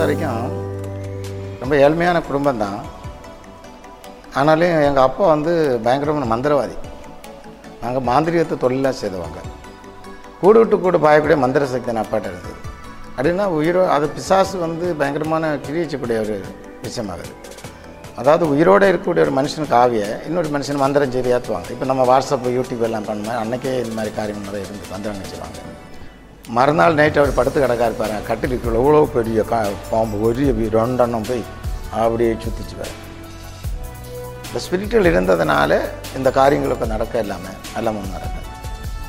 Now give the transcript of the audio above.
வரைக்கும் ரொம்ப ஏழ்மையான குடும்பம் தான் ஆனாலும் எங்கள் அப்பா வந்து பயங்கரமான மந்திரவாதி நாங்கள் மாந்திரிகத்தை தொழிலாக செய்தவங்க கூடு விட்டு கூடு பாயக்கூடிய மந்திர சக்தி என் அப்பாட்ட இருந்தது அப்படின்னா உயிரோ அது பிசாசு வந்து பயங்கரமான கிழிச்சக்கூடிய ஒரு விஷயமாகுது அதாவது உயிரோடு இருக்கக்கூடிய ஒரு மனுஷனுக்கு ஆவிய இன்னொரு மனுஷன் மந்திரம் செய்து ஏற்றுவாங்க இப்போ நம்ம வாட்ஸ்அப் யூடியூப் எல்லாம் பண்ணுவோம் அன்றைக்கே இந்த மாதிரி காரியங்கள் நிறைய இருந்து மந்திரம் செய்வாங்க மறுநாள் நைட் அவர் படுத்து கிடக்கா இருப்பாரு கட்டிலுக்குள்ள எவ்வளோ பெரிய கா பாம்பு ஒரு ரெண்டெண்ணம் போய் அப்படியே சுற்றிச்சுவார் இந்த ஸ்பிரிச்சுவல் இருந்ததுனால இந்த காரியங்களுக்கு நடக்க இல்லாமல் எல்லாம் நடக்கும்